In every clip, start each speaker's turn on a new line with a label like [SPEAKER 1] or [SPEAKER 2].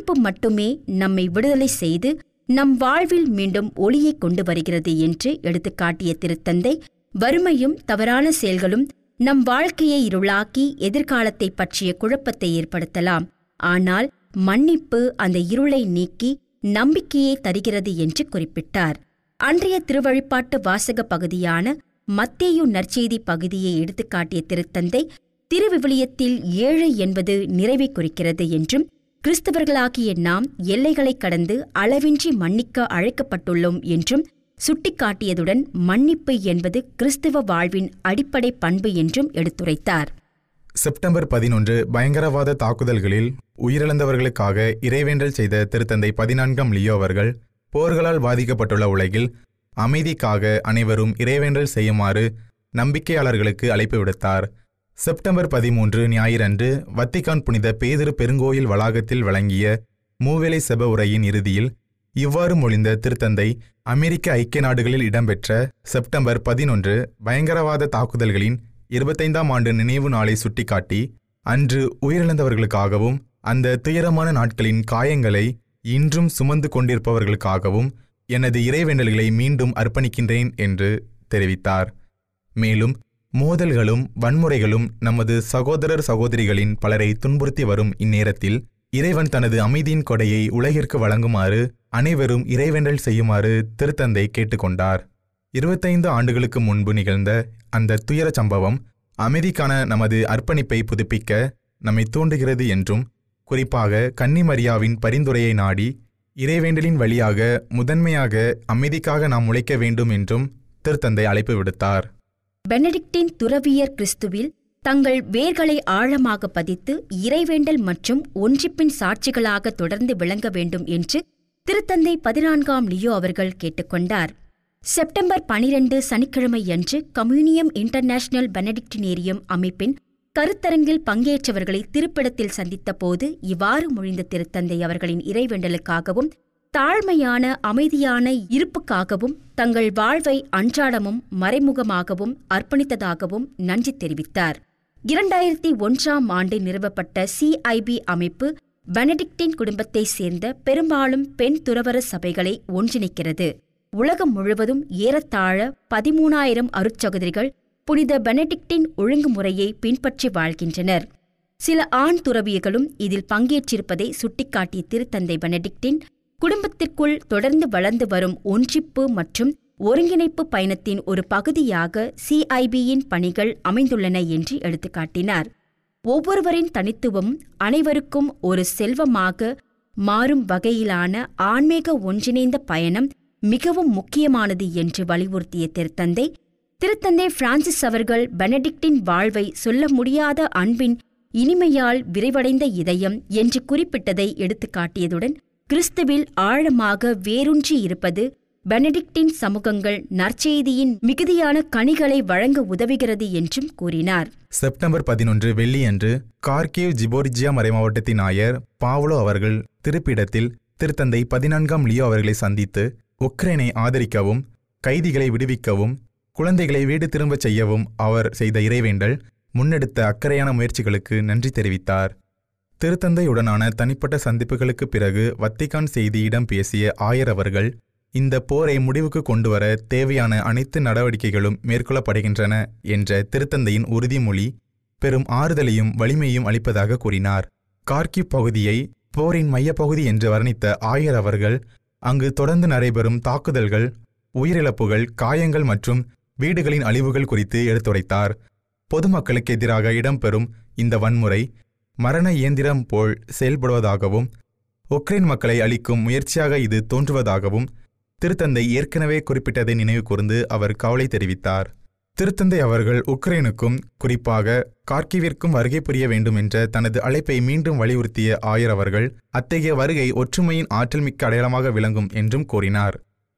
[SPEAKER 1] பொறுப்பு மட்டுமே நம்மை விடுதலை செய்து நம் வாழ்வில் மீண்டும் ஒளியை கொண்டு வருகிறது என்று எடுத்துக்காட்டிய திருத்தந்தை வறுமையும் தவறான செயல்களும் நம் வாழ்க்கையை இருளாக்கி எதிர்காலத்தை பற்றிய குழப்பத்தை ஏற்படுத்தலாம் ஆனால் மன்னிப்பு அந்த இருளை நீக்கி நம்பிக்கையை தருகிறது என்று குறிப்பிட்டார் அன்றைய திருவழிப்பாட்டு வாசக பகுதியான மத்தேயு நற்செய்தி பகுதியை எடுத்துக்காட்டிய திருத்தந்தை திருவிவிலியத்தில் ஏழை என்பது நிறைவை குறிக்கிறது என்றும் கிறிஸ்தவர்களாகிய நாம் எல்லைகளை கடந்து அளவின்றி மன்னிக்க அழைக்கப்பட்டுள்ளோம் என்றும் சுட்டிக்காட்டியதுடன் மன்னிப்பு என்பது கிறிஸ்தவ வாழ்வின் அடிப்படை பண்பு என்றும் எடுத்துரைத்தார்
[SPEAKER 2] செப்டம்பர் பதினொன்று பயங்கரவாத தாக்குதல்களில் உயிரிழந்தவர்களுக்காக இறைவேண்டல் செய்த திருத்தந்தை பதினான்காம் லியோ அவர்கள் போர்களால் பாதிக்கப்பட்டுள்ள உலகில் அமைதிக்காக அனைவரும் இறைவேண்டல் செய்யுமாறு நம்பிக்கையாளர்களுக்கு அழைப்பு விடுத்தார் செப்டம்பர் பதிமூன்று ஞாயிறன்று வத்திக்கான் புனித பேதிரு பெருங்கோயில் வளாகத்தில் வழங்கிய மூவேளை செப உரையின் இறுதியில் இவ்வாறு மொழிந்த திருத்தந்தை அமெரிக்க ஐக்கிய நாடுகளில் இடம்பெற்ற செப்டம்பர் பதினொன்று பயங்கரவாத தாக்குதல்களின் இருபத்தைந்தாம் ஆண்டு நினைவு நாளை சுட்டிக்காட்டி அன்று உயிரிழந்தவர்களுக்காகவும் அந்த துயரமான நாட்களின் காயங்களை இன்றும் சுமந்து கொண்டிருப்பவர்களுக்காகவும் எனது இறைவேண்டல்களை மீண்டும் அர்ப்பணிக்கின்றேன் என்று தெரிவித்தார் மேலும் மோதல்களும் வன்முறைகளும் நமது சகோதரர் சகோதரிகளின் பலரை துன்புறுத்தி வரும் இந்நேரத்தில் இறைவன் தனது அமைதியின் கொடையை உலகிற்கு வழங்குமாறு அனைவரும் இறைவேண்டல் செய்யுமாறு திருத்தந்தை கேட்டுக்கொண்டார் இருபத்தைந்து ஆண்டுகளுக்கு முன்பு நிகழ்ந்த அந்த துயர சம்பவம் அமைதிக்கான நமது அர்ப்பணிப்பை புதுப்பிக்க நம்மை தூண்டுகிறது என்றும் குறிப்பாக கன்னிமரியாவின் பரிந்துரையை நாடி இறைவேண்டலின் வழியாக முதன்மையாக அமைதிக்காக நாம் உழைக்க வேண்டும் என்றும் திருத்தந்தை அழைப்பு விடுத்தார்
[SPEAKER 1] பெனடிக்டின் துறவியர் கிறிஸ்துவில் தங்கள் வேர்களை ஆழமாக பதித்து இறைவேண்டல் மற்றும் ஒன்றிப்பின் சாட்சிகளாக தொடர்ந்து விளங்க வேண்டும் என்று திருத்தந்தை பதினான்காம் லியோ அவர்கள் கேட்டுக்கொண்டார் செப்டம்பர் பனிரெண்டு சனிக்கிழமையன்று கம்யூனியம் இன்டர்நேஷனல் பெனடிக்டினேரியம் அமைப்பின் கருத்தரங்கில் பங்கேற்றவர்களை திருப்பிடத்தில் சந்தித்தபோது இவ்வாறு மொழிந்த திருத்தந்தை அவர்களின் இறைவேண்டலுக்காகவும் தாழ்மையான அமைதியான இருப்புக்காகவும் தங்கள் வாழ்வை அன்றாடமும் மறைமுகமாகவும் அர்ப்பணித்ததாகவும் நன்றி தெரிவித்தார் இரண்டாயிரத்தி ஒன்றாம் ஆண்டு நிறுவப்பட்ட சிஐபி அமைப்பு பெனடிக்டின் குடும்பத்தைச் சேர்ந்த பெரும்பாலும் பெண் துறவர சபைகளை ஒன்றிணைக்கிறது உலகம் முழுவதும் ஏறத்தாழ பதிமூணாயிரம் அருட்சகோதரிகள் புனித பெனடிக்டின் ஒழுங்குமுறையை பின்பற்றி வாழ்கின்றனர் சில ஆண் துறவியர்களும் இதில் பங்கேற்றிருப்பதை சுட்டிக்காட்டிய திருத்தந்தை பெனடிக்டின் குடும்பத்திற்குள் தொடர்ந்து வளர்ந்து வரும் ஒன்றிப்பு மற்றும் ஒருங்கிணைப்பு பயணத்தின் ஒரு பகுதியாக சிஐபியின் பணிகள் அமைந்துள்ளன என்று எடுத்துக்காட்டினார் ஒவ்வொருவரின் தனித்துவம் அனைவருக்கும் ஒரு செல்வமாக மாறும் வகையிலான ஆன்மீக ஒன்றிணைந்த பயணம் மிகவும் முக்கியமானது என்று வலியுறுத்திய திருத்தந்தை திருத்தந்தை பிரான்சிஸ் அவர்கள் பெனடிக்டின் வாழ்வை சொல்ல முடியாத அன்பின் இனிமையால் விரைவடைந்த இதயம் என்று குறிப்பிட்டதை எடுத்துக்காட்டியதுடன் கிறிஸ்துவில் ஆழமாக வேரூன்றி இருப்பது பெனடிக்டின் சமூகங்கள் நற்செய்தியின் மிகுதியான கனிகளை வழங்க உதவுகிறது என்றும் கூறினார்
[SPEAKER 2] செப்டம்பர் பதினொன்று வெள்ளியன்று கார்கேவ் ஜிபோர்ஜியா மறைமாவட்டத்தின் ஆயர் பாவ்லோ அவர்கள் திருப்பிடத்தில் திருத்தந்தை பதினான்காம் லியோ அவர்களை சந்தித்து உக்ரைனை ஆதரிக்கவும் கைதிகளை விடுவிக்கவும் குழந்தைகளை வீடு திரும்பச் செய்யவும் அவர் செய்த இறைவேண்டல் முன்னெடுத்த அக்கறையான முயற்சிகளுக்கு நன்றி தெரிவித்தார் திருத்தந்தையுடனான தனிப்பட்ட சந்திப்புகளுக்குப் பிறகு வத்திகான் செய்தியிடம் பேசிய ஆயர் அவர்கள் இந்த போரை முடிவுக்கு கொண்டுவர தேவையான அனைத்து நடவடிக்கைகளும் மேற்கொள்ளப்படுகின்றன என்ற திருத்தந்தையின் உறுதிமொழி பெரும் ஆறுதலையும் வலிமையும் அளிப்பதாக கூறினார் கார்கிவ் பகுதியை போரின் மையப்பகுதி என்று வர்ணித்த ஆயர் அவர்கள் அங்கு தொடர்ந்து நடைபெறும் தாக்குதல்கள் உயிரிழப்புகள் காயங்கள் மற்றும் வீடுகளின் அழிவுகள் குறித்து எடுத்துரைத்தார் பொதுமக்களுக்கு எதிராக இடம்பெறும் இந்த வன்முறை மரண இயந்திரம் போல் செயல்படுவதாகவும் உக்ரைன் மக்களை அழிக்கும் முயற்சியாக இது தோன்றுவதாகவும் திருத்தந்தை ஏற்கனவே குறிப்பிட்டதை நினைவு கூர்ந்து அவர் கவலை தெரிவித்தார் திருத்தந்தை அவர்கள் உக்ரைனுக்கும் குறிப்பாக கார்கிவிற்கும் வருகை புரிய வேண்டும் என்ற தனது அழைப்பை மீண்டும் வலியுறுத்திய ஆயர் அவர்கள் அத்தகைய வருகை ஒற்றுமையின் ஆற்றல் மிக்க அடையாளமாக விளங்கும் என்றும் கூறினார்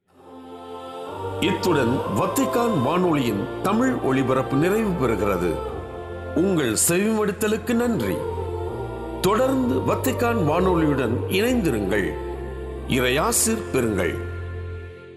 [SPEAKER 3] இத்துடன் வத்திக்கான் வானொலியின் தமிழ் ஒளிபரப்பு நிறைவு பெறுகிறது உங்கள் செவிமடுத்தலுக்கு நன்றி தொடர்ந்து வத்திக்கான் வானொலியுடன் இணைந்திருங்கள் இறையாசிர் பெறுங்கள்